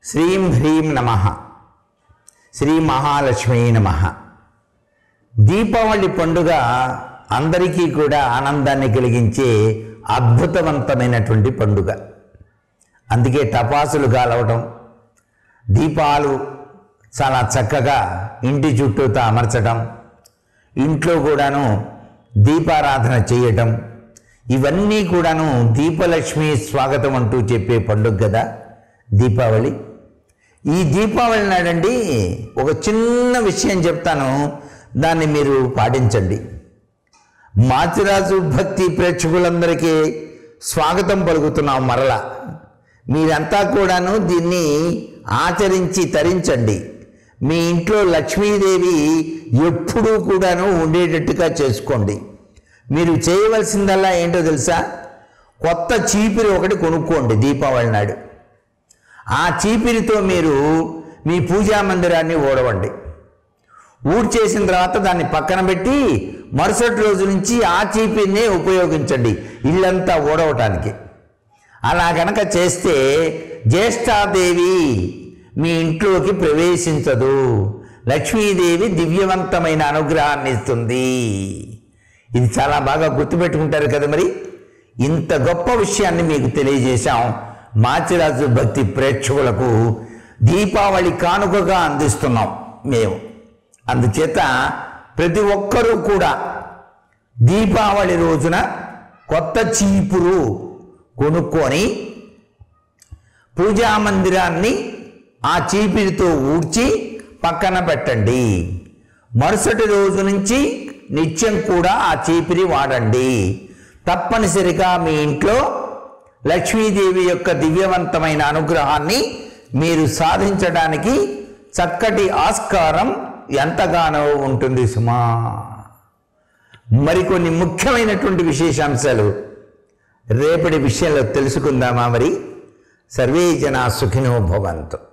శ్రీం హ్రీం నమ శ్రీ మహాలక్ష్మీ నమ దీపావళి పండుగ అందరికీ కూడా ఆనందాన్ని కలిగించే అద్భుతవంతమైనటువంటి పండుగ అందుకే టపాసులు కాలవటం దీపాలు చాలా చక్కగా ఇంటి చుట్టూతో అమర్చటం ఇంట్లో కూడాను దీపారాధన చేయటం ఇవన్నీ కూడాను దీపలక్ష్మి స్వాగతం అంటూ చెప్పే పండుగ కదా దీపావళి ఈ దీపావళి నాడండి ఒక చిన్న విషయం చెప్తాను దాన్ని మీరు పాటించండి మాచిరాజు భక్తి ప్రేక్షకులందరికీ స్వాగతం పలుకుతున్నాం మరలా మీరంతా కూడాను దీన్ని ఆచరించి తరించండి మీ ఇంట్లో లక్ష్మీదేవి ఎప్పుడూ కూడాను ఉండేటట్టుగా చేసుకోండి మీరు చేయవలసిందల్లా ఏంటో తెలుసా కొత్త చీపిరి ఒకటి కొనుక్కోండి దీపావళి నాడు ఆ చీపిరితో మీరు మీ పూజా మందిరాన్ని ఓడవండి ఊడ్చేసిన తర్వాత దాన్ని పక్కన పెట్టి మరుసటి రోజు నుంచి ఆ చీపిరినే ఉపయోగించండి ఇల్లంతా ఓడవటానికి అలా గనక చేస్తే జ్యేష్ఠాదేవి మీ ఇంట్లోకి ప్రవేశించదు లక్ష్మీదేవి దివ్యవంతమైన అనుగ్రహాన్ని ఇస్తుంది ఇది చాలా బాగా గుర్తుపెట్టుకుంటారు కదా మరి ఇంత గొప్ప విషయాన్ని మీకు తెలియజేశాం మాచిరాజు భక్తి ప్రేక్షకులకు దీపావళి కానుకగా అందిస్తున్నాం మేము అందుచేత ప్రతి ఒక్కరూ కూడా దీపావళి రోజున కొత్త చీపురు కొనుక్కొని పూజా మందిరాన్ని ఆ చీపిరితో ఊడ్చి పక్కన పెట్టండి మరుసటి రోజు నుంచి నిత్యం కూడా ఆ చీపిరి వాడండి తప్పనిసరిగా మీ ఇంట్లో లక్ష్మీదేవి యొక్క దివ్యవంతమైన అనుగ్రహాన్ని మీరు సాధించడానికి చక్కటి ఆస్కారం ఎంతగానో ఉంటుంది సుమా మరికొన్ని ముఖ్యమైనటువంటి విశేషాంశాలు రేపటి విషయంలో తెలుసుకుందామా మరి సర్వే జనా సుఖినో భవంతు